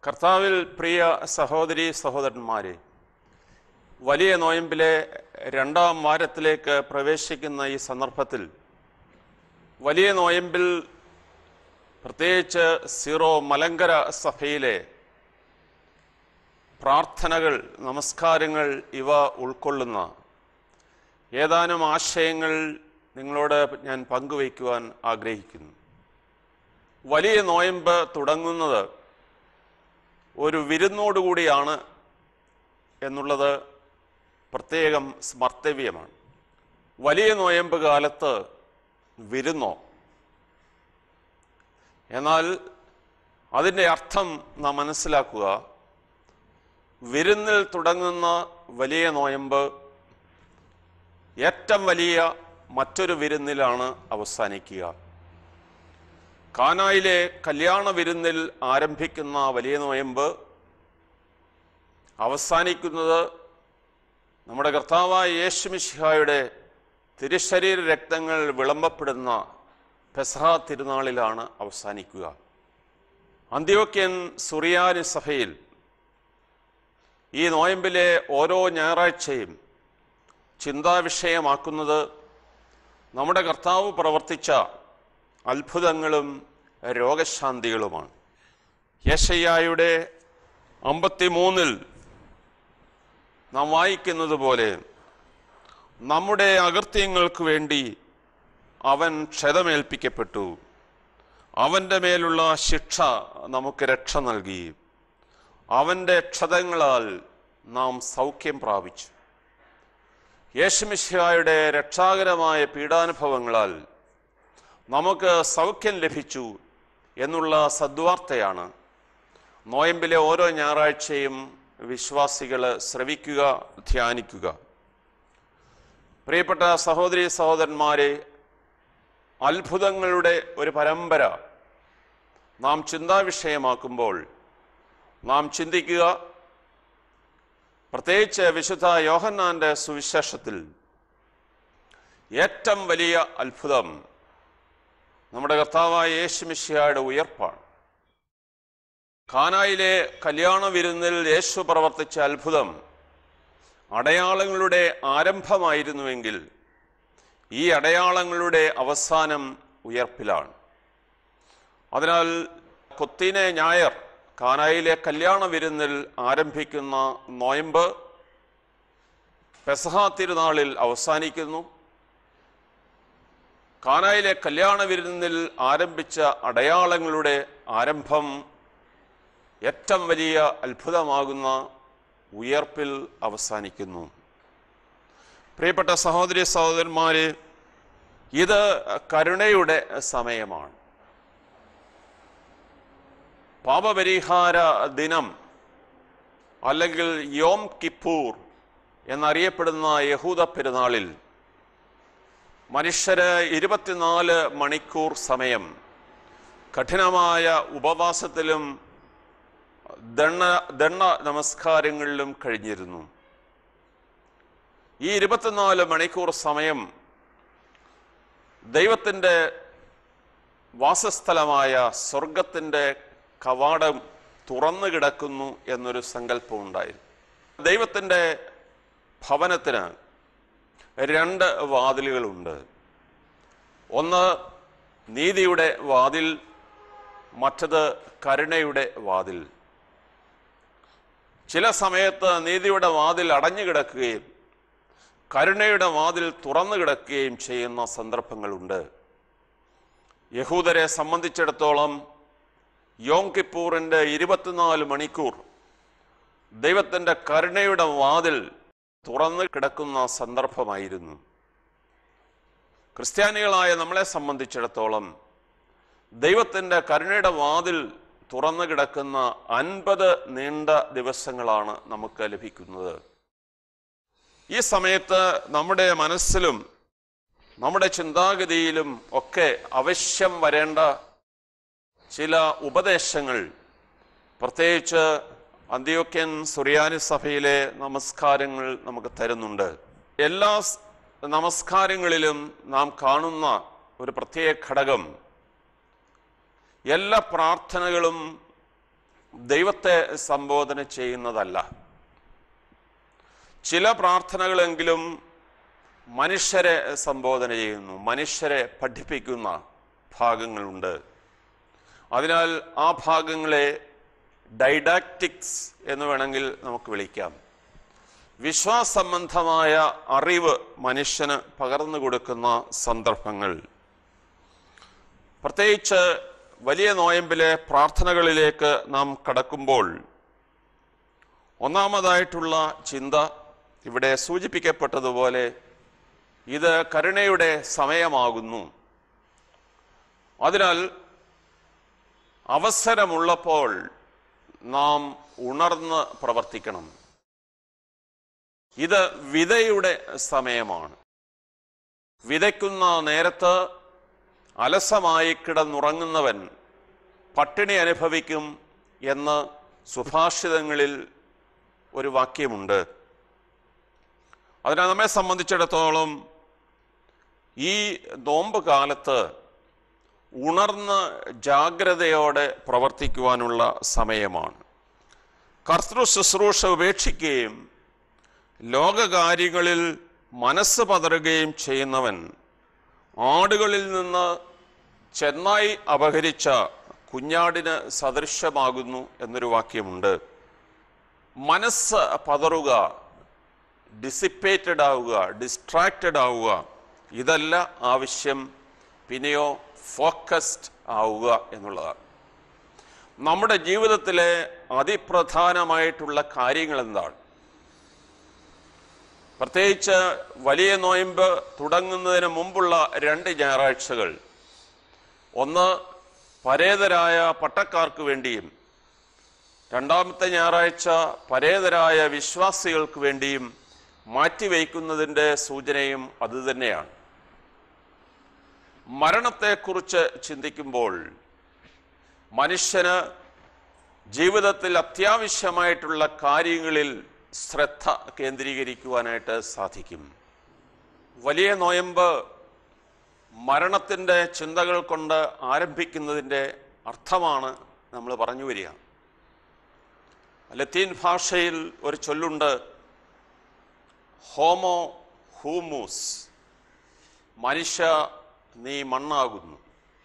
കർത്താവിൽ പ്രിയ സഹോദരി സഹോദരന്മാരെ വലിയ നോയമ്പിലെ രണ്ടാം വാരത്തിലേക്ക് പ്രവേശിക്കുന്ന ഈ സന്ദർഭത്തിൽ വലിയ നോയമ്പിൽ പ്രത്യേകിച്ച് സീറോ മലങ്കര സഭയിലെ പ്രാർത്ഥനകൾ നമസ്കാരങ്ങൾ ഇവ ഉൾക്കൊള്ളുന്ന ഏതാനും ആശയങ്ങൾ നിങ്ങളോട് ഞാൻ പങ്കുവയ്ക്കുവാൻ ആഗ്രഹിക്കുന്നു വലിയ നോയമ്പ് തുടങ്ങുന്നത് ഒരു വിരുന്നോടുകൂടിയാണ് എന്നുള്ളത് പ്രത്യേകം സ്മർത്തവ്യമാണ് വലിയ നോയമ്പ് കാലത്ത് വിരുന്നോ എന്നാൽ അതിൻ്റെ അർത്ഥം നാം മനസ്സിലാക്കുക വിരുന്നിൽ തുടങ്ങുന്ന വലിയ നോയമ്പ് ഏറ്റവും വലിയ മറ്റൊരു വിരുന്നിലാണ് അവസാനിക്കുക കാനായിലെ കല്യാണ വിരുന്നിൽ ആരംഭിക്കുന്ന വലിയ നോയമ്പ് അവസാനിക്കുന്നത് നമ്മുടെ കർത്താവായ യേശുമിശിഹായുടെ തിരുശരീര രക്തങ്ങൾ വിളമ്പപ്പെടുന്ന പെസഹ തിരുനാളിലാണ് അവസാനിക്കുക അന്ത്യോക്യൻ സുറിയാനി സഭയിൽ ഈ നോയമ്പിലെ ഓരോ ഞായറാഴ്ചയും ചിന്താവിഷയമാക്കുന്നത് നമ്മുടെ കർത്താവ് പ്രവർത്തിച്ച അത്ഭുതങ്ങളും രോഗശാന്തികളുമാണ് യേശയ്യായുടെ അമ്പത്തിമൂന്നിൽ നാം വായിക്കുന്നത് പോലെ നമ്മുടെ അകൃത്യങ്ങൾക്ക് വേണ്ടി അവൻ ക്ഷതമേൽപ്പിക്കപ്പെട്ടു അവൻ്റെ മേലുള്ള ശിക്ഷ നമുക്ക് രക്ഷ നൽകി അവൻ്റെ ക്ഷതങ്ങളാൽ നാം സൗഖ്യം പ്രാപിച്ചു യേശുമിശിഹായുടെ രക്ഷാകരമായ പീഡാനുഭവങ്ങളാൽ നമുക്ക് സൗഖ്യം ലഭിച്ചു എന്നുള്ള സദ്വാർത്തയാണ് നോയമ്പിലെ ഓരോ ഞായറാഴ്ചയും വിശ്വാസികൾ ശ്രവിക്കുക ധ്യാനിക്കുക പ്രിയപ്പെട്ട സഹോദരി സഹോദരന്മാരെ അത്ഭുതങ്ങളുടെ ഒരു പരമ്പര നാം ചിന്താവിഷയമാക്കുമ്പോൾ നാം ചിന്തിക്കുക പ്രത്യേകിച്ച് വിശുദ്ധ യോഹന്നാന്റെ സുവിശേഷത്തിൽ ഏറ്റവും വലിയ അത്ഭുതം നമ്മുടെ കർത്താവായ യേശുമിശിഹായുടെ ഉയർപ്പാണ് ഖാനായിലെ കല്യാണ വിരുന്നിൽ യേശു പ്രവർത്തിച്ച അത്ഭുതം അടയാളങ്ങളുടെ ആരംഭമായിരുന്നുവെങ്കിൽ ഈ അടയാളങ്ങളുടെ അവസാനം ഉയർപ്പിലാണ് അതിനാൽ കൊത്തിനെ ഞായർ കാനായിലെ കല്യാണ വിരുന്നിൽ ആരംഭിക്കുന്ന നോയമ്പ് പെസഹ തിരുനാളിൽ അവസാനിക്കുന്നു കാനായിലെ കല്യാണ വിരുന്നിൽ ആരംഭിച്ച അടയാളങ്ങളുടെ ആരംഭം ഏറ്റവും വലിയ അത്ഭുതമാകുന്ന ഉയർപ്പിൽ അവസാനിക്കുന്നു പ്രിയപ്പെട്ട സഹോദരി സഹോദരന്മാരെ ഇത് കരുണയുടെ സമയമാണ് പാപപരിഹാര ദിനം അല്ലെങ്കിൽ യോം കിപ്പൂർ എന്നറിയപ്പെടുന്ന യഹൂദ പെരുന്നാളിൽ മനുഷ്യര് ഇരുപത്തിനാല് മണിക്കൂർ സമയം കഠിനമായ ഉപവാസത്തിലും ദണ്ണ ദണ്ണ നമസ്കാരങ്ങളിലും കഴിഞ്ഞിരുന്നു ഈ ഇരുപത്തിനാല് മണിക്കൂർ സമയം ദൈവത്തിൻ്റെ വാസസ്ഥലമായ സ്വർഗത്തിൻ്റെ കവാടം തുറന്നു കിടക്കുന്നു എന്നൊരു സങ്കല്പമുണ്ടായിരുന്നു ദൈവത്തിൻ്റെ ഭവനത്തിന് രണ്ട് വാതിലുകളുണ്ട് ഒന്ന് നീതിയുടെ വാതിൽ മറ്റത് കരുണയുടെ വാതിൽ ചില സമയത്ത് നീതിയുടെ വാതിൽ അടഞ്ഞു കിടക്കുകയും കരുണയുടെ വാതിൽ തുറന്നു കിടക്കുകയും ചെയ്യുന്ന സന്ദർഭങ്ങളുണ്ട് യഹൂദരെ സംബന്ധിച്ചിടത്തോളം യോം കിപ്പൂറിൻ്റെ ഇരുപത്തിനാല് മണിക്കൂർ ദൈവത്തിൻ്റെ കരുണയുടെ വാതിൽ തുറന്നു കിടക്കുന്ന സന്ദർഭമായിരുന്നു ക്രിസ്ത്യാനികളായ നമ്മളെ സംബന്ധിച്ചിടത്തോളം ദൈവത്തിൻ്റെ കരുണയുടെ വാതിൽ തുറന്നു കിടക്കുന്ന അൻപത് നീണ്ട ദിവസങ്ങളാണ് നമുക്ക് ലഭിക്കുന്നത് ഈ സമയത്ത് നമ്മുടെ മനസ്സിലും നമ്മുടെ ചിന്താഗതിയിലും ഒക്കെ അവശ്യം വരേണ്ട ചില ഉപദേശങ്ങൾ പ്രത്യേകിച്ച് അന്ത്യോക്യൻ സുറിയാനി സഭയിലെ നമസ്കാരങ്ങൾ നമുക്ക് തരുന്നുണ്ട് എല്ലാ സ് നമസ്കാരങ്ങളിലും നാം കാണുന്ന ഒരു പ്രത്യേക ഘടകം എല്ലാ പ്രാർത്ഥനകളും ദൈവത്തെ സംബോധന ചെയ്യുന്നതല്ല ചില പ്രാർത്ഥനകളെങ്കിലും മനുഷ്യരെ സംബോധന ചെയ്യുന്നു മനുഷ്യരെ പഠിപ്പിക്കുന്ന ഭാഗങ്ങളുണ്ട് അതിനാൽ ആ ഭാഗങ്ങളെ ഡൈഡാക്റ്റിക്സ് എന്ന് വേണമെങ്കിൽ നമുക്ക് വിളിക്കാം വിശ്വാസ സംബന്ധമായ അറിവ് മനുഷ്യന് പകർന്നു കൊടുക്കുന്ന സന്ദർഭങ്ങൾ പ്രത്യേകിച്ച് വലിയ നോയമ്പിലെ പ്രാർത്ഥനകളിലേക്ക് നാം കടക്കുമ്പോൾ ഒന്നാമതായിട്ടുള്ള ചിന്ത ഇവിടെ സൂചിപ്പിക്കപ്പെട്ടതുപോലെ ഇത് കരുണയുടെ സമയമാകുന്നു അതിനാൽ അവസരമുള്ളപ്പോൾ നാം ഉണർന്ന് പ്രവർത്തിക്കണം ഇത് വിതയുടെ സമയമാണ് വിതയ്ക്കുന്ന നേരത്ത് അലസമായി കിടന്നുറങ്ങുന്നവൻ പട്ടിണി അനുഭവിക്കും എന്ന് സുഭാഷിതങ്ങളിൽ ഒരു വാക്യമുണ്ട് അതിനാൽ നമ്മെ സംബന്ധിച്ചിടത്തോളം ഈ നോമ്പ് കാലത്ത് ഉണർന്ന് ജാഗ്രതയോടെ പ്രവർത്തിക്കുവാനുള്ള സമയമാണ് കർത്തൃ ശുശ്രൂഷ ഉപേക്ഷിക്കുകയും ലോകകാര്യങ്ങളിൽ മനസ്സ് പതറുകയും ചെയ്യുന്നവൻ ആടുകളിൽ നിന്ന് ചെന്നായി അപഹരിച്ച കുഞ്ഞാടിന് സദൃശമാകുന്നു എന്നൊരു വാക്യമുണ്ട് മനസ്സ് പതറുക ഡിസിപ്പേറ്റഡ് ആവുക ഡിസ്ട്രാക്റ്റഡ് ആവുക ഇതല്ല ആവശ്യം പിന്നെയോ ഫോക്കസ്ഡ് ആവുക എന്നുള്ളതാണ് നമ്മുടെ ജീവിതത്തിലെ അതിപ്രധാനമായിട്ടുള്ള കാര്യങ്ങൾ എന്താണ് പ്രത്യേകിച്ച് വലിയ നോയമ്പ് തുടങ്ങുന്നതിന് മുമ്പുള്ള രണ്ട് ഞായറാഴ്ചകൾ ഒന്ന് പരേതരായ പട്ടക്കാർക്ക് വേണ്ടിയും രണ്ടാമത്തെ ഞായറാഴ്ച പരേതരായ വിശ്വാസികൾക്ക് വേണ്ടിയും മാറ്റിവെക്കുന്നതിൻ്റെ സൂചനയും അതുതന്നെയാണ് മരണത്തെക്കുറിച്ച് ചിന്തിക്കുമ്പോൾ മനുഷ്യന് ജീവിതത്തിൽ അത്യാവശ്യമായിട്ടുള്ള കാര്യങ്ങളിൽ ശ്രദ്ധ കേന്ദ്രീകരിക്കുവാനായിട്ട് സാധിക്കും വലിയ നോയമ്പ് മരണത്തിൻ്റെ ചിന്തകൾ കൊണ്ട് ആരംഭിക്കുന്നതിൻ്റെ അർത്ഥമാണ് നമ്മൾ പറഞ്ഞു വരിക ലത്തീൻ ഭാഷയിൽ ഒരു ചൊല്ലുണ്ട് ഹോമോ ഹൂമൂസ് മനുഷ്യ നീ മണ്ണാകുന്നു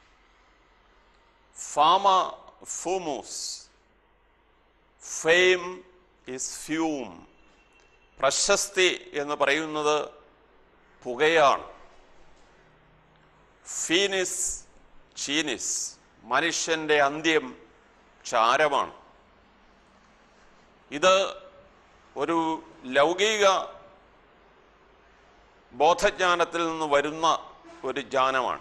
ഫാമ ഫൂമൂസ് ഫെയിം ഇസ് ഫ്യൂം പ്രശസ്തി എന്ന് പറയുന്നത് പുകയാണ് ഫീനിസ് ചീനിസ് മനുഷ്യൻ്റെ അന്ത്യം ചാരമാണ് ഇത് ഒരു ലൗകിക ബോധജ്ഞാനത്തിൽ നിന്ന് വരുന്ന ഒരു ജ്ഞാനമാണ്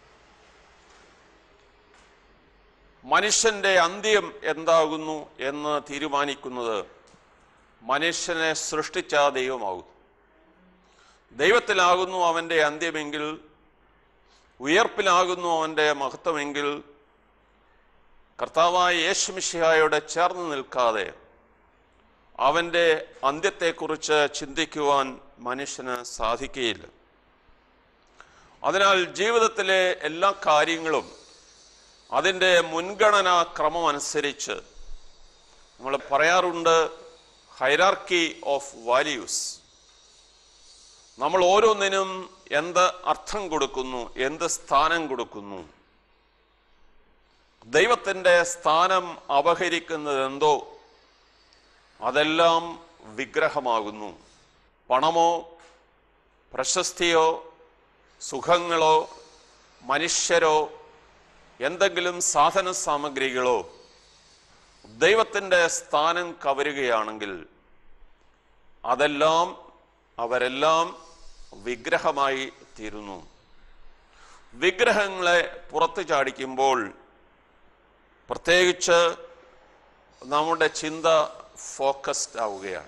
മനുഷ്യന്റെ അന്ത്യം എന്താകുന്നു എന്ന് തീരുമാനിക്കുന്നത് മനുഷ്യനെ സൃഷ്ടിച്ച ദൈവമാകുന്നു ദൈവത്തിലാകുന്നു അവൻ്റെ അന്ത്യമെങ്കിൽ ഉയർപ്പിലാകുന്നു അവൻ്റെ മഹത്വമെങ്കിൽ കർത്താവായ യേശുമിഷിഹായോടെ ചേർന്ന് നിൽക്കാതെ അവൻ്റെ അന്ത്യത്തെക്കുറിച്ച് ചിന്തിക്കുവാൻ മനുഷ്യന് സാധിക്കുകയില്ല അതിനാൽ ജീവിതത്തിലെ എല്ലാ കാര്യങ്ങളും അതിൻ്റെ മുൻഗണനാ ക്രമം അനുസരിച്ച് നമ്മൾ പറയാറുണ്ട് ഹൈറാർക്കി ഓഫ് വാല്യൂസ് നമ്മൾ ഓരോന്നിനും എന്ത് അർത്ഥം കൊടുക്കുന്നു എന്ത് സ്ഥാനം കൊടുക്കുന്നു ദൈവത്തിൻ്റെ സ്ഥാനം അപഹരിക്കുന്നത് എന്തോ അതെല്ലാം വിഗ്രഹമാകുന്നു പണമോ പ്രശസ്തിയോ സുഖങ്ങളോ മനുഷ്യരോ എന്തെങ്കിലും സാധന സാമഗ്രികളോ ദൈവത്തിൻ്റെ സ്ഥാനം കവരുകയാണെങ്കിൽ അതെല്ലാം അവരെല്ലാം വിഗ്രഹമായി തീരുന്നു വിഗ്രഹങ്ങളെ പുറത്തു ചാടിക്കുമ്പോൾ പ്രത്യേകിച്ച് നമ്മുടെ ചിന്ത ഫോക്കസ്ഡ് ആവുകയാണ്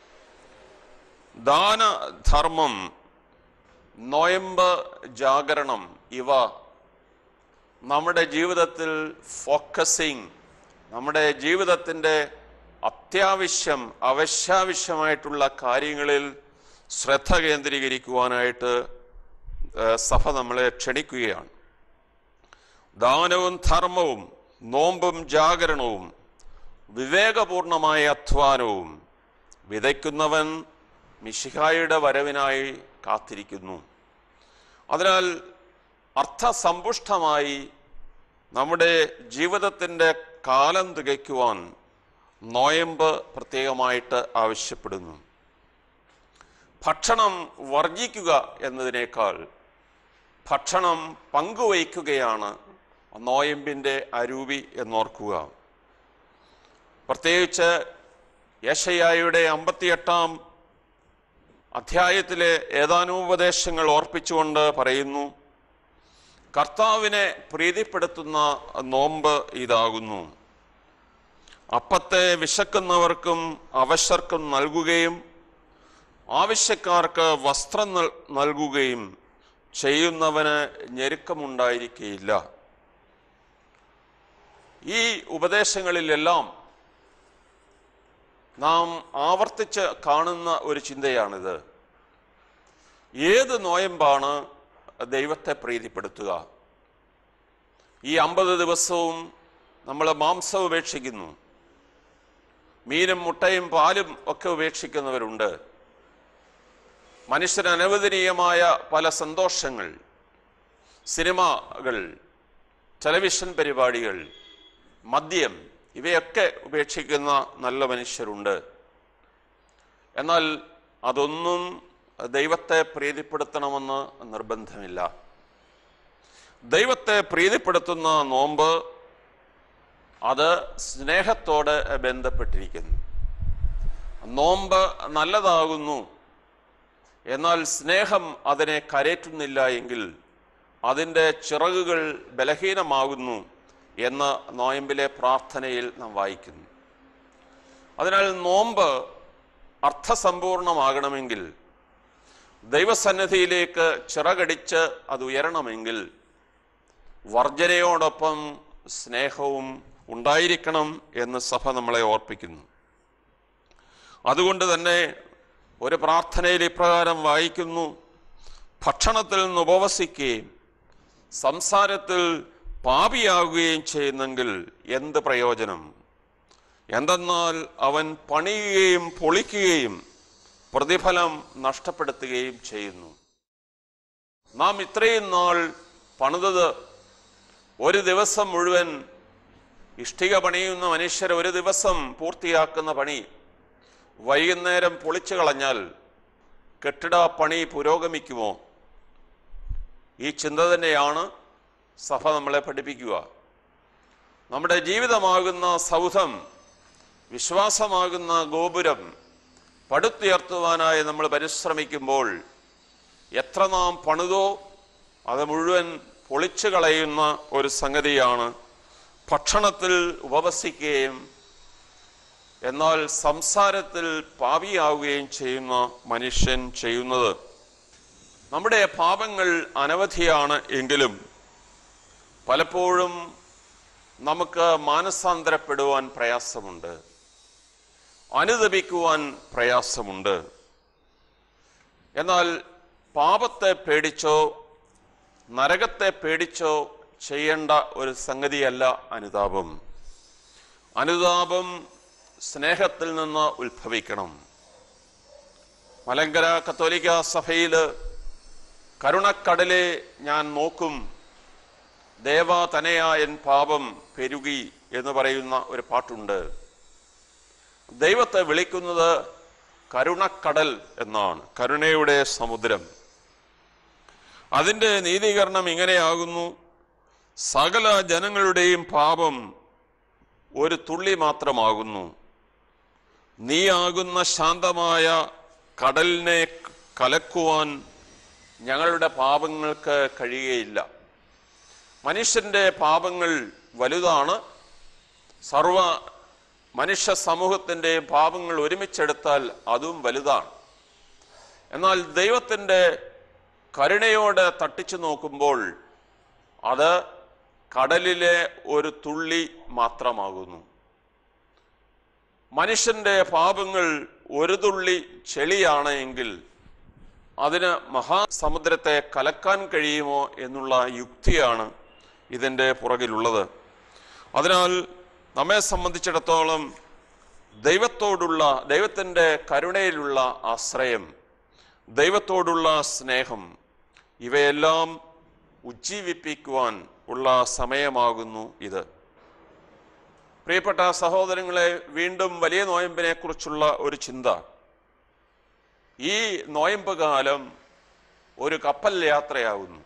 ദാനധർമ്മം നോയമ്പ് ജാഗരണം ഇവ നമ്മുടെ ജീവിതത്തിൽ ഫോക്കസിങ് നമ്മുടെ ജീവിതത്തിൻ്റെ അത്യാവശ്യം അവശ്യാവശ്യമായിട്ടുള്ള കാര്യങ്ങളിൽ ശ്രദ്ധ കേന്ദ്രീകരിക്കുവാനായിട്ട് ഏഹ്, സഭ നമ്മളെ വിവേകപൂർണമായ അധ്വാനവും വിതയ്ക്കുന്നവൻ മിശിഹായുടെ വരവിനായി കാത്തിരിക്കുന്നു അതിനാൽ അർത്ഥസമ്പുഷ്ടമായി നമ്മുടെ ജീവിതത്തിൻ്റെ കാലം തികയ്ക്കുവാൻ നോയമ്പ് പ്രത്യേകമായിട്ട് ആവശ്യപ്പെടുന്നു ഭക്ഷണം വർജിക്കുക എന്നതിനേക്കാൾ ഭക്ഷണം പങ്കുവയ്ക്കുകയാണ് നോയമ്പിൻ്റെ അരൂപി എന്നോർക്കുക പ്രത്യേകിച്ച് യേശയ്യായുടെ അമ്പത്തിയെട്ടാം അധ്യായത്തിലെ ഏതാനും ഉപദേശങ്ങൾ ഓർപ്പിച്ചുകൊണ്ട് പറയുന്നു കർത്താവിനെ പ്രീതിപ്പെടുത്തുന്ന നോമ്പ് ഇതാകുന്നു അപ്പത്തെ വിശക്കുന്നവർക്കും അവശർക്കും നൽകുകയും ആവശ്യക്കാർക്ക് വസ്ത്രം നൽ- നൽകുകയും ചെയ്യുന്നവന് ഞെരുക്കമുണ്ടായിരിക്കുകയില്ല ഈ ഉപദേശങ്ങളിലെല്ലാം നാം ആവർത്തിച്ച് കാണുന്ന ഒരു ചിന്തയാണിത് ഏത് നോയമ്പാണ് ദൈവത്തെ പ്രീതിപ്പെടുത്തുക ഈ അമ്പത് ദിവസവും നമ്മൾ മാംസം ഉപേക്ഷിക്കുന്നു മീനും മുട്ടയും പാലും ഒക്കെ ഉപേക്ഷിക്കുന്നവരുണ്ട് മനുഷ്യന് അനവദനീയമായ പല സന്തോഷങ്ങൾ സിനിമകൾ ടെലിവിഷൻ പരിപാടികൾ മദ്യം ഇവയൊക്കെ ഉപേക്ഷിക്കുന്ന നല്ല മനുഷ്യരുണ്ട് എന്നാൽ അതൊന്നും ദൈവത്തെ പ്രീതിപ്പെടുത്തണമെന്ന് നിർബന്ധമില്ല ദൈവത്തെ പ്രീതിപ്പെടുത്തുന്ന നോമ്പ് അത് സ്നേഹത്തോട് ബന്ധപ്പെട്ടിരിക്കുന്നു നോമ്പ് നല്ലതാകുന്നു എന്നാൽ സ്നേഹം അതിനെ കരയറ്റുന്നില്ല എങ്കിൽ അതിൻ്റെ ചിറകുകൾ ബലഹീനമാകുന്നു എന്ന് നോയമ്പിലെ പ്രാർത്ഥനയിൽ നാം വായിക്കുന്നു അതിനാൽ നോമ്പ് അർത്ഥസമ്പൂർണമാകണമെങ്കിൽ ദൈവസന്നിധിയിലേക്ക് ചിറകടിച്ച് അത് ഉയരണമെങ്കിൽ വർജനയോടൊപ്പം സ്നേഹവും ഉണ്ടായിരിക്കണം എന്ന് സഭ നമ്മളെ ഓർപ്പിക്കുന്നു അതുകൊണ്ട് തന്നെ ഒരു പ്രാർത്ഥനയിൽ ഇപ്രകാരം വായിക്കുന്നു ഭക്ഷണത്തിൽ നിന്ന് ഉപവസിക്കുകയും സംസാരത്തിൽ പാപിയാകുകയും ചെയ്യുന്നെങ്കിൽ എന്ത് പ്രയോജനം എന്തെന്നാൽ അവൻ പണിയുകയും പൊളിക്കുകയും പ്രതിഫലം നഷ്ടപ്പെടുത്തുകയും ചെയ്യുന്നു നാം ഇത്രയും നാൾ പണിതത് ഒരു ദിവസം മുഴുവൻ ഇഷ്ടിക പണിയുന്ന മനുഷ്യർ ഒരു ദിവസം പൂർത്തിയാക്കുന്ന പണി വൈകുന്നേരം പൊളിച്ചു കളഞ്ഞാൽ കെട്ടിട പണി പുരോഗമിക്കുമോ ഈ ചിന്ത തന്നെയാണ് സഭ നമ്മളെ പഠിപ്പിക്കുക നമ്മുടെ ജീവിതമാകുന്ന സൗധം വിശ്വാസമാകുന്ന ഗോപുരം പടുത്തുയർത്തുവാനായി നമ്മൾ പരിശ്രമിക്കുമ്പോൾ എത്ര നാം പണിതോ അത് മുഴുവൻ പൊളിച്ചു കളയുന്ന ഒരു സംഗതിയാണ് ഭക്ഷണത്തിൽ ഉപവസിക്കുകയും എന്നാൽ സംസാരത്തിൽ പാപിയാവുകയും ചെയ്യുന്ന മനുഷ്യൻ ചെയ്യുന്നത് നമ്മുടെ പാപങ്ങൾ അനവധിയാണ് എങ്കിലും പലപ്പോഴും നമുക്ക് മാനസാന്തരപ്പെടുവാൻ പ്രയാസമുണ്ട് അനുദപിക്കുവാൻ പ്രയാസമുണ്ട് എന്നാൽ പാപത്തെ പേടിച്ചോ നരകത്തെ പേടിച്ചോ ചെയ്യേണ്ട ഒരു സംഗതിയല്ല അനുതാപം അനുതാപം സ്നേഹത്തിൽ നിന്ന് ഉത്ഭവിക്കണം മലങ്കര കത്തോലിക്ക സഭയിൽ കരുണക്കടലെ ഞാൻ നോക്കും ദേവ തനയായൻ പാപം പെരുകി എന്ന് പറയുന്ന ഒരു പാട്ടുണ്ട് ദൈവത്തെ വിളിക്കുന്നത് കരുണക്കടൽ എന്നാണ് കരുണയുടെ സമുദ്രം അതിൻ്റെ നീതീകരണം ഇങ്ങനെയാകുന്നു സകല ജനങ്ങളുടെയും പാപം ഒരു തുള്ളി മാത്രമാകുന്നു നീയാകുന്ന ശാന്തമായ കടലിനെ കലക്കുവാൻ ഞങ്ങളുടെ പാപങ്ങൾക്ക് കഴിയുകയില്ല മനുഷ്യന്റെ പാപങ്ങൾ വലുതാണ് സർവ മനുഷ്യ സമൂഹത്തിൻ്റെ പാപങ്ങൾ ഒരുമിച്ചെടുത്താൽ അതും വലുതാണ് എന്നാൽ ദൈവത്തിൻ്റെ കരുണയോടെ തട്ടിച്ചു നോക്കുമ്പോൾ അത് കടലിലെ ഒരു തുള്ളി മാത്രമാകുന്നു മനുഷ്യന്റെ പാപങ്ങൾ ഒരു തുള്ളി ചെളിയാണ് എങ്കിൽ അതിന് മഹാസമുദ്രത്തെ കലക്കാൻ കഴിയുമോ എന്നുള്ള യുക്തിയാണ് ഇതിൻ്റെ പുറകിലുള്ളത് അതിനാൽ നമ്മെ സംബന്ധിച്ചിടത്തോളം ദൈവത്തോടുള്ള ദൈവത്തിൻ്റെ കരുണയിലുള്ള ആശ്രയം ദൈവത്തോടുള്ള സ്നേഹം ഇവയെല്ലാം ഉജ്ജീവിപ്പിക്കുവാൻ ഉള്ള സമയമാകുന്നു ഇത് പ്രിയപ്പെട്ട സഹോദരങ്ങളെ വീണ്ടും വലിയ നോയമ്പിനെ കുറിച്ചുള്ള ഒരു ചിന്ത ഈ നോയമ്പ് കാലം ഒരു കപ്പൽ യാത്രയാകുന്നു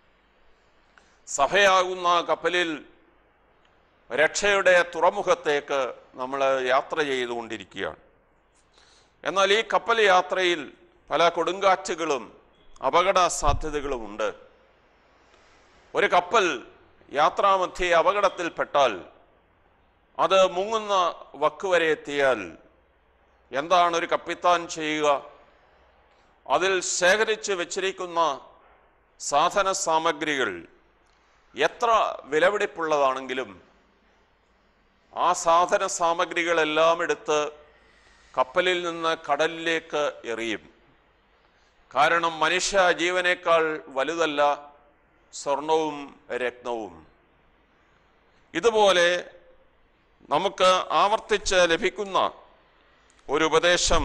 സഭയാകുന്ന കപ്പലിൽ രക്ഷയുടെ തുറമുഖത്തേക്ക് നമ്മൾ യാത്ര ചെയ്തുകൊണ്ടിരിക്കുകയാണ് എന്നാൽ ഈ കപ്പൽ യാത്രയിൽ പല കൊടുങ്കാറ്റുകളും അപകട സാധ്യതകളുമുണ്ട് ഒരു കപ്പൽ യാത്രാമധ്യേ അപകടത്തിൽപ്പെട്ടാൽ അത് മുങ്ങുന്ന വക്ക് വരെ എത്തിയാൽ എന്താണ് ഒരു കപ്പിത്താൻ ചെയ്യുക അതിൽ ശേഖരിച്ച് വെച്ചിരിക്കുന്ന സാധന സാമഗ്രികൾ എത്ര വിലപിടിപ്പുള്ളതാണെങ്കിലും ആ സാധന സാമഗ്രികളെല്ലാം എടുത്ത് കപ്പലിൽ നിന്ന് കടലിലേക്ക് എറിയും കാരണം മനുഷ്യ ജീവനേക്കാൾ വലുതല്ല സ്വർണവും രത്നവും ഇതുപോലെ നമുക്ക് ആവർത്തിച്ച് ലഭിക്കുന്ന ഒരു ഉപദേശം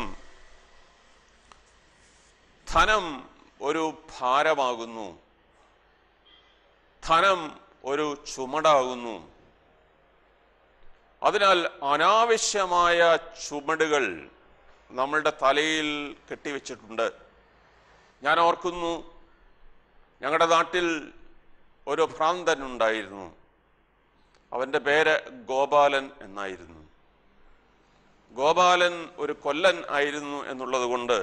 ധനം ഒരു ഭാരമാകുന്നു ധനം ഒരു ചുമടാകുന്നു അതിനാൽ അനാവശ്യമായ ചുമടുകൾ നമ്മളുടെ തലയിൽ കെട്ടിവെച്ചിട്ടുണ്ട് ഞാൻ ഓർക്കുന്നു ഞങ്ങളുടെ നാട്ടിൽ ഒരു ഭ്രാന്തൻ ഉണ്ടായിരുന്നു അവൻ്റെ പേര് ഗോപാലൻ എന്നായിരുന്നു ഗോപാലൻ ഒരു കൊല്ലൻ ആയിരുന്നു എന്നുള്ളത് കൊണ്ട്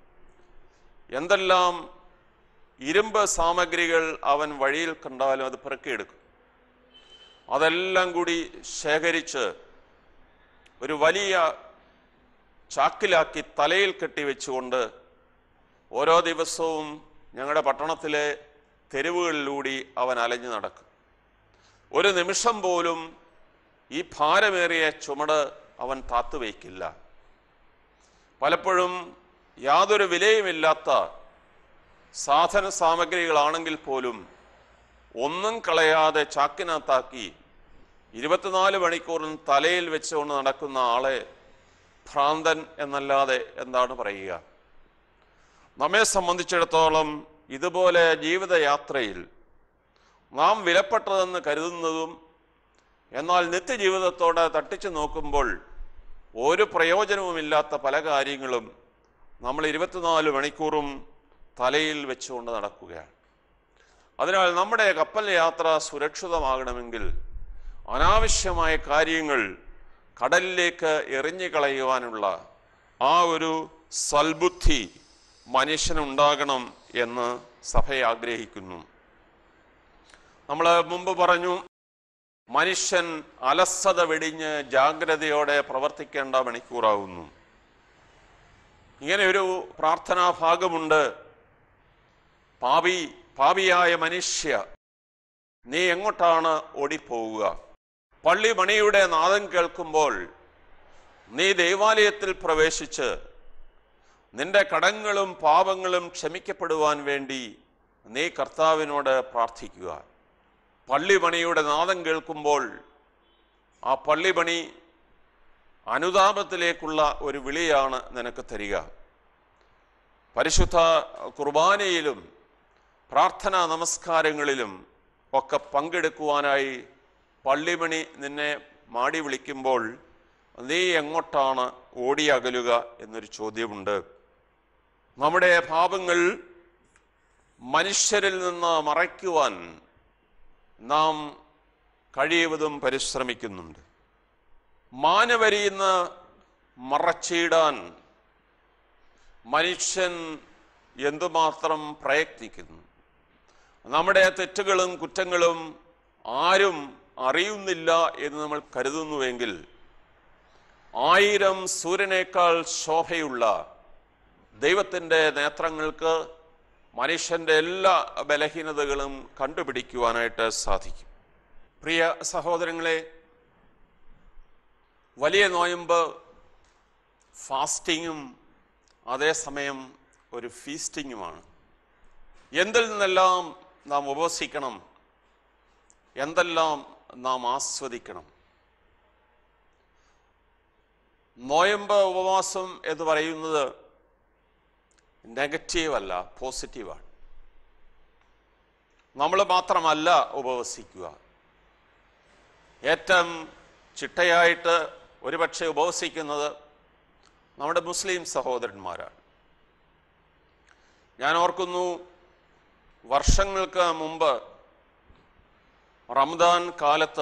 എന്തെല്ലാം ഇരുമ്പ് സാമഗ്രികൾ അവൻ വഴിയിൽ കണ്ടാലും അത് പെറുക്കിയെടുക്കും അതെല്ലാം കൂടി ശേഖരിച്ച് ഒരു വലിയ ചാക്കിലാക്കി തലയിൽ കെട്ടി വെച്ചുകൊണ്ട് ഓരോ ദിവസവും ഞങ്ങളുടെ പട്ടണത്തിലെ തെരുവുകളിലൂടി അവൻ അലഞ്ഞു നടക്കും ഒരു നിമിഷം പോലും ഈ ഭാരമേറിയ ചുമട് അവൻ താത്തുവയ്ക്കില്ല പലപ്പോഴും യാതൊരു വിലയുമില്ലാത്ത സാധന സാമഗ്രികളാണെങ്കിൽ പോലും ഒന്നും കളയാതെ ചാക്കിനകത്താക്കി ഇരുപത്തിനാല് മണിക്കൂറിന് തലയിൽ വെച്ചുകൊണ്ട് നടക്കുന്ന ആളെ ഭ്രാന്തൻ എന്നല്ലാതെ എന്താണ് പറയുക നമ്മെ സംബന്ധിച്ചിടത്തോളം ഇതുപോലെ ജീവിതയാത്രയിൽ നാം വിലപ്പെട്ടതെന്ന് കരുതുന്നതും എന്നാൽ നിത്യജീവിതത്തോടെ തട്ടിച്ചു നോക്കുമ്പോൾ ഒരു പ്രയോജനവുമില്ലാത്ത പല കാര്യങ്ങളും നമ്മൾ ഇരുപത്തിനാല് മണിക്കൂറും തലയിൽ വെച്ചുകൊണ്ട് നടക്കുകയാണ് അതിനാൽ നമ്മുടെ കപ്പൽ യാത്ര സുരക്ഷിതമാകണമെങ്കിൽ അനാവശ്യമായ കാര്യങ്ങൾ കടലിലേക്ക് എറിഞ്ഞു കളയുവാനുള്ള ആ ഒരു സൽബുദ്ധി മനുഷ്യനുണ്ടാകണം എന്ന് സഭ ആഗ്രഹിക്കുന്നു നമ്മൾ മുമ്പ് പറഞ്ഞു മനുഷ്യൻ അലസത വെടിഞ്ഞ് ജാഗ്രതയോടെ പ്രവർത്തിക്കേണ്ട മണിക്കൂറാവുന്നു ഇങ്ങനെ ഒരു പ്രാർത്ഥനാ ഭാഗമുണ്ട് പാപി പാപിയായ മനുഷ്യ നീ എങ്ങോട്ടാണ് ഓടിപ്പോവുക പള്ളി മണിയുടെ നാദം കേൾക്കുമ്പോൾ നീ ദൈവാലയത്തിൽ പ്രവേശിച്ച് നിന്റെ കടങ്ങളും പാപങ്ങളും ക്ഷമിക്കപ്പെടുവാൻ വേണ്ടി നീ കർത്താവിനോട് പ്രാർത്ഥിക്കുക പള്ളിപണിയുടെ നാദം കേൾക്കുമ്പോൾ ആ പള്ളിപണി അനുതാപത്തിലേക്കുള്ള ഒരു വിളിയാണ് നിനക്ക് തരിക പരിശുദ്ധ കുർബാനയിലും പ്രാർത്ഥനാ നമസ്കാരങ്ങളിലും ഒക്കെ പങ്കെടുക്കുവാനായി പള്ളിമണി നിന്നെ മാടി വിളിക്കുമ്പോൾ നീ എങ്ങോട്ടാണ് ഓടിയകലുക എന്നൊരു ചോദ്യമുണ്ട് നമ്മുടെ പാപങ്ങൾ മനുഷ്യരിൽ നിന്ന് മറയ്ക്കുവാൻ നാം കഴിയുന്നതും പരിശ്രമിക്കുന്നുണ്ട് മാനവരിന്ന് മറച്ചിടാൻ മനുഷ്യൻ എന്തുമാത്രം പ്രയത്നിക്കുന്നു നമ്മുടെ തെറ്റുകളും കുറ്റങ്ങളും ആരും അറിയുന്നില്ല എന്ന് നമ്മൾ കരുതുന്നുവെങ്കിൽ ആയിരം സൂര്യനേക്കാൾ ശോഭയുള്ള ദൈവത്തിൻ്റെ നേത്രങ്ങൾക്ക് മനുഷ്യൻ്റെ എല്ലാ ബലഹീനതകളും കണ്ടുപിടിക്കുവാനായിട്ട് സാധിക്കും പ്രിയ സഹോദരങ്ങളെ വലിയ നോയമ്പ് ഫാസ്റ്റിങ്ങും അതേസമയം ഒരു ഫീസ്റ്റിങ്ങുമാണ് എന്തിൽ നിന്നെല്ലാം നാം ഉപവസിക്കണം എന്തെല്ലാം നാം ആസ്വദിക്കണം നോയമ്പ് ഉപവാസം എന്ന് പറയുന്നത് നെഗറ്റീവ് അല്ല പോസിറ്റീവാണ് നമ്മൾ മാത്രമല്ല ഉപവസിക്കുക ഏറ്റവും ചിട്ടയായിട്ട് ഒരുപക്ഷെ ഉപവസിക്കുന്നത് നമ്മുടെ മുസ്ലിം സഹോദരന്മാരാണ് ഞാൻ ഓർക്കുന്നു വർഷങ്ങൾക്ക് മുമ്പ് റംദാൻ കാലത്ത്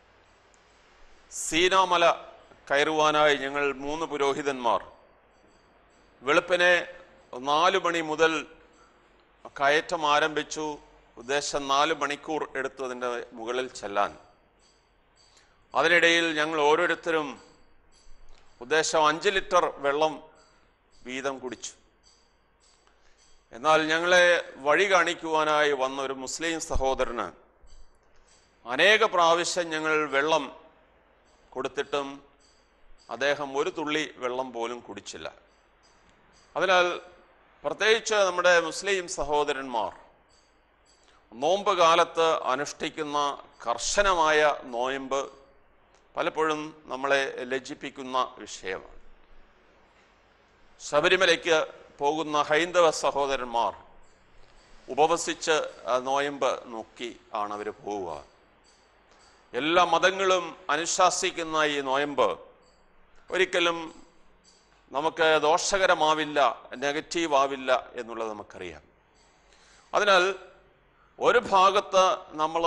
സീനാമല കയറുവാനായി ഞങ്ങൾ മൂന്ന് പുരോഹിതന്മാർ വെളുപ്പിനെ നാല് മണി മുതൽ കയറ്റം ആരംഭിച്ചു ഉദ്ദേശം നാല് മണിക്കൂർ എടുത്തു അതിൻ്റെ മുകളിൽ ചെല്ലാൻ അതിനിടയിൽ ഞങ്ങൾ ഓരോരുത്തരും ഉദ്ദേശം അഞ്ച് ലിറ്റർ വെള്ളം വീതം കുടിച്ചു എന്നാൽ ഞങ്ങളെ വഴി കാണിക്കുവാനായി വന്ന ഒരു മുസ്ലിം സഹോദരന് അനേക പ്രാവശ്യം ഞങ്ങൾ വെള്ളം കൊടുത്തിട്ടും അദ്ദേഹം ഒരു തുള്ളി വെള്ളം പോലും കുടിച്ചില്ല അതിനാൽ പ്രത്യേകിച്ച് നമ്മുടെ മുസ്ലിം സഹോദരന്മാർ നോമ്പ് കാലത്ത് അനുഷ്ഠിക്കുന്ന കർശനമായ നോയമ്പ് പലപ്പോഴും നമ്മളെ ലജ്ജിപ്പിക്കുന്ന വിഷയമാണ് ശബരിമലയ്ക്ക് പോകുന്ന ഹൈന്ദവ സഹോദരന്മാർ ഉപവസിച്ച് ആ നോയമ്പ് നോക്കി ആണ് അവർ പോവുക എല്ലാ മതങ്ങളും അനുശാസിക്കുന്ന ഈ നോയമ്പ് ഒരിക്കലും നമുക്ക് ദോഷകരമാവില്ല നെഗറ്റീവ് ആവില്ല എന്നുള്ളത് നമുക്കറിയാം അതിനാൽ ഒരു ഭാഗത്ത് നമ്മൾ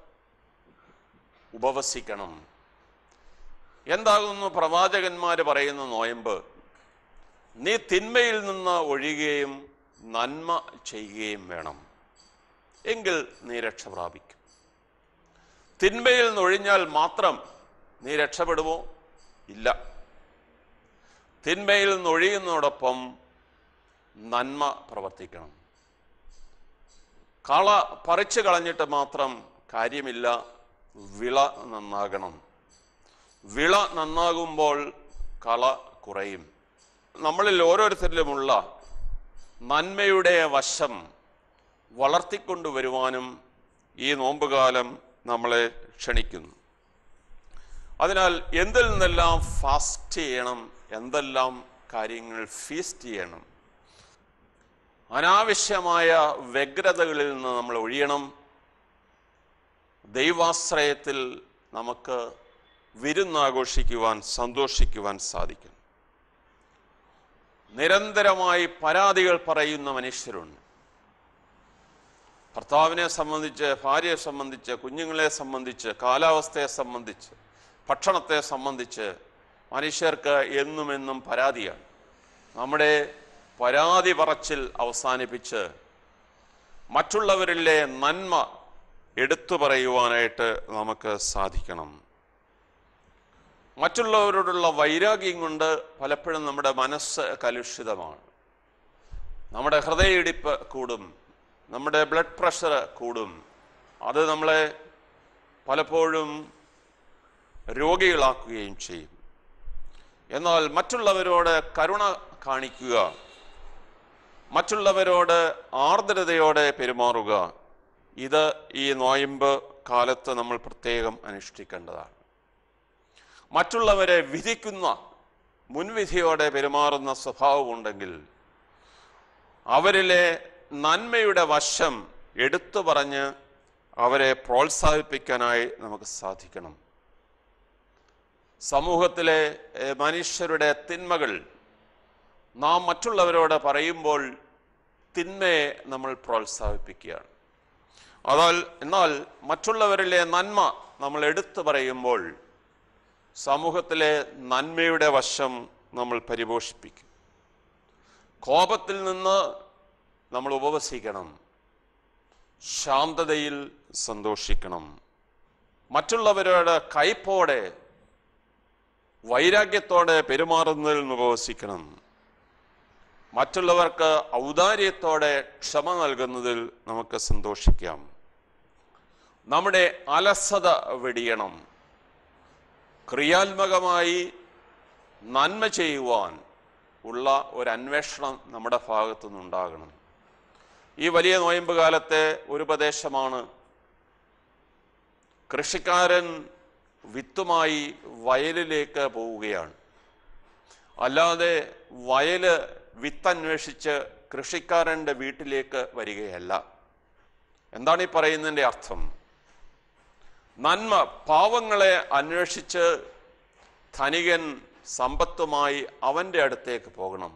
ഉപവസിക്കണം എന്താകുന്നു പ്രവാചകന്മാർ പറയുന്ന നോയമ്പ് നീ തിന്മയിൽ നിന്ന് ഒഴിയുകയും നന്മ ചെയ്യുകയും വേണം എങ്കിൽ നീ രക്ഷ പ്രാപിക്കും തിന്മയിൽ നിന്നൊഴിഞ്ഞാൽ മാത്രം നീ രക്ഷപ്പെടുമോ ഇല്ല തിന്മയിൽ നിന്നൊഴിയുന്നതോടൊപ്പം നന്മ പ്രവർത്തിക്കണം കള പറിച്ചു കളഞ്ഞിട്ട് മാത്രം കാര്യമില്ല വിള നന്നാകണം വിള നന്നാകുമ്പോൾ കള കുറയും നമ്മളിൽ ഓരോരുത്തരിലുമുള്ള നന്മയുടെ വശം വളർത്തിക്കൊണ്ടുവരുവാനും ഈ നോമ്പുകാലം നമ്മളെ ക്ഷണിക്കുന്നു അതിനാൽ എന്തിൽ നിന്നെല്ലാം ഫാസ്റ്റ് ചെയ്യണം എന്തെല്ലാം കാര്യങ്ങൾ ഫീസ്റ്റ് ചെയ്യണം അനാവശ്യമായ വ്യഗ്രതകളിൽ നിന്ന് നമ്മൾ ഒഴിയണം ദൈവാശ്രയത്തിൽ നമുക്ക് വിരുന്നാഘോഷിക്കുവാൻ സന്തോഷിക്കുവാൻ സാധിക്കും നിരന്തരമായി പരാതികൾ പറയുന്ന മനുഷ്യരുണ്ട് ഭർത്താവിനെ സംബന്ധിച്ച് ഭാര്യയെ സംബന്ധിച്ച് കുഞ്ഞുങ്ങളെ സംബന്ധിച്ച് കാലാവസ്ഥയെ സംബന്ധിച്ച് ഭക്ഷണത്തെ സംബന്ധിച്ച് മനുഷ്യർക്ക് എന്നും എന്നും പരാതിയാണ് നമ്മുടെ പരാതി പറച്ചിൽ അവസാനിപ്പിച്ച് മറ്റുള്ളവരിലെ നന്മ എടുത്തു പറയുവാനായിട്ട് നമുക്ക് സാധിക്കണം മറ്റുള്ളവരോടുള്ള വൈരാഗ്യം കൊണ്ട് പലപ്പോഴും നമ്മുടെ മനസ്സ് കലുഷിതമാണ് നമ്മുടെ ഹൃദയയിടിപ്പ് കൂടും നമ്മുടെ ബ്ലഡ് പ്രഷർ കൂടും അത് നമ്മളെ പലപ്പോഴും രോഗികളാക്കുകയും ചെയ്യും എന്നാൽ മറ്റുള്ളവരോട് കരുണ കാണിക്കുക മറ്റുള്ളവരോട് ആർദ്രതയോടെ പെരുമാറുക ഇത് ഈ നോയമ്പ് കാലത്ത് നമ്മൾ പ്രത്യേകം അനുഷ്ഠിക്കേണ്ടതാണ് മറ്റുള്ളവരെ വിധിക്കുന്ന മുൻവിധിയോടെ പെരുമാറുന്ന സ്വഭാവമുണ്ടെങ്കിൽ അവരിലെ നന്മയുടെ വശം എടുത്തു പറഞ്ഞ് അവരെ പ്രോത്സാഹിപ്പിക്കാനായി നമുക്ക് സാധിക്കണം സമൂഹത്തിലെ ഏഹ്, മനുഷ്യരുടെ തിന്മകൾ നാം മറ്റുള്ളവരോട് പറയുമ്പോൾ തിന്മയെ നമ്മൾ പ്രോത്സാഹിപ്പിക്കുകയാണ് അതാൽ എന്നാൽ മറ്റുള്ളവരിലെ നന്മ നമ്മൾ എടുത്തു പറയുമ്പോൾ സമൂഹത്തിലെ നന്മയുടെ വശം നമ്മൾ പരിപോഷിപ്പിക്കും കോപത്തിൽ നിന്ന് നമ്മൾ ഉപവസിക്കണം ശാന്തതയിൽ സന്തോഷിക്കണം മറ്റുള്ളവരോട് കയ്പോടെ വൈരാഗ്യത്തോടെ പെരുമാറുന്നതിൽ നിന്ന് ഉപവസിക്കണം മറ്റുള്ളവർക്ക് ഔദാര്യത്തോടെ ക്ഷമ നൽകുന്നതിൽ നമുക്ക് സന്തോഷിക്കാം നമ്മുടെ അലസത വെടിയണം ക്രിയാത്മകമായി നന്മ ചെയ്യുവാൻ ഉള്ള ഒരു അന്വേഷണം നമ്മുടെ ഭാഗത്തു നിന്നുണ്ടാകണം ഈ വലിയ നോയമ്പ് കാലത്തെ ഒരു ഉപദേശമാണ് കൃഷിക്കാരൻ വിത്തുമായി വയലിലേക്ക് പോവുകയാണ് അല്ലാതെ വയല് വിത്തന്വേഷിച്ച് കൃഷിക്കാരൻ്റെ വീട്ടിലേക്ക് വരികയല്ല എന്താണ് ഈ പറയുന്നതിൻ്റെ അർത്ഥം നന്മ പാവങ്ങളെ അന്വേഷിച്ച് ധനികൻ സമ്പത്തുമായി അവൻ്റെ അടുത്തേക്ക് പോകണം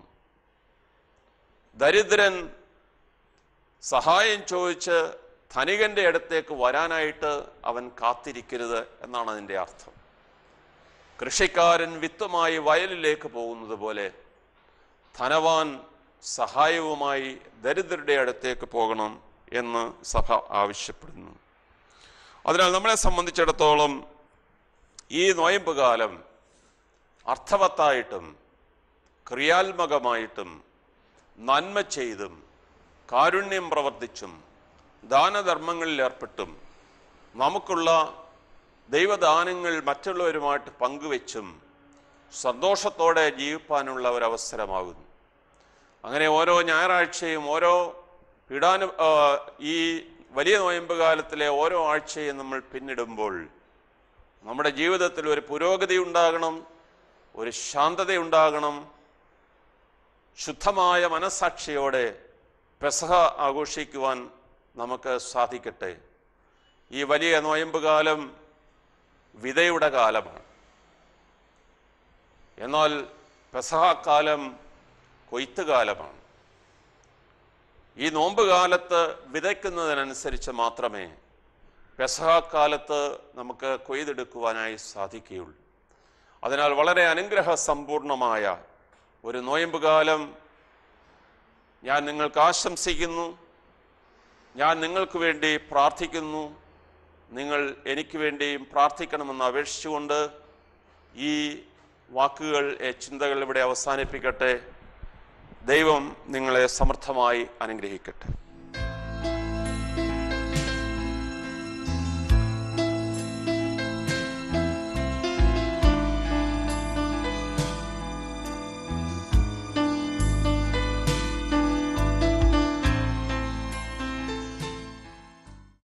ദരിദ്രൻ സഹായം ചോദിച്ച് ധനികന്റെ അടുത്തേക്ക് വരാനായിട്ട് അവൻ കാത്തിരിക്കരുത് എന്നാണ് അതിൻ്റെ അർത്ഥം കൃഷിക്കാരൻ വിത്തുമായി വയലിലേക്ക് പോകുന്നത് പോലെ ധനവാൻ സഹായവുമായി ദരിദ്രരുടെ അടുത്തേക്ക് പോകണം എന്ന് സഭ ആവശ്യപ്പെടുന്നു അതിനാൽ നമ്മളെ സംബന്ധിച്ചിടത്തോളം ഈ നോയമ്പ് കാലം അർത്ഥവത്തായിട്ടും ക്രിയാത്മകമായിട്ടും നന്മ ചെയ്തും കാരുണ്യം പ്രവർത്തിച്ചും ദാനധർമ്മങ്ങളിൽ ഏർപ്പെട്ടും നമുക്കുള്ള ദൈവദാനങ്ങൾ മറ്റുള്ളവരുമായിട്ട് പങ്കുവെച്ചും സന്തോഷത്തോടെ ജീവിപ്പാനുള്ള ഒരവസരമാകുന്നു അങ്ങനെ ഓരോ ഞായറാഴ്ചയും ഓരോ പീഡാനു ആ, ഈ വലിയ നോയമ്പ് കാലത്തിലെ ഓരോ ആഴ്ചയും നമ്മൾ പിന്നിടുമ്പോൾ നമ്മുടെ ജീവിതത്തിൽ ഒരു പുരോഗതി ഉണ്ടാകണം ഒരു ശാന്തതയുണ്ടാകണം ശുദ്ധമായ മനസാക്ഷിയോടെ പെസഹ ആഘോഷിക്കുവാൻ നമുക്ക് സാധിക്കട്ടെ ഈ വലിയ നോയമ്പ് കാലം വിതയുടെ കാലമാണ് എന്നാൽ പെസഹ കാലം കൊയ്ത്ത് കാലമാണ് ഈ നോമ്പ് കാലത്ത് വിതയ്ക്കുന്നതിനനുസരിച്ച് മാത്രമേ പെസഹ കാലത്ത് നമുക്ക് കൊയ്തെടുക്കുവാനായി സാധിക്കുകയുള്ളൂ അതിനാൽ വളരെ അനുഗ്രഹ സമ്പൂർണമായ ഒരു നോയമ്പ് കാലം ഞാൻ നിങ്ങൾക്ക് ആശംസിക്കുന്നു ഞാൻ നിങ്ങൾക്ക് വേണ്ടി പ്രാർത്ഥിക്കുന്നു നിങ്ങൾ എനിക്ക് വേണ്ടിയും പ്രാർത്ഥിക്കണമെന്ന് അപേക്ഷിച്ചുകൊണ്ട് ഈ വാക്കുകൾ ഏ, ചിന്തകൾ ഇവിടെ അവസാനിപ്പിക്കട്ടെ ദൈവം നിങ്ങളെ സമർത്ഥമായി അനുഗ്രഹിക്കട്ടെ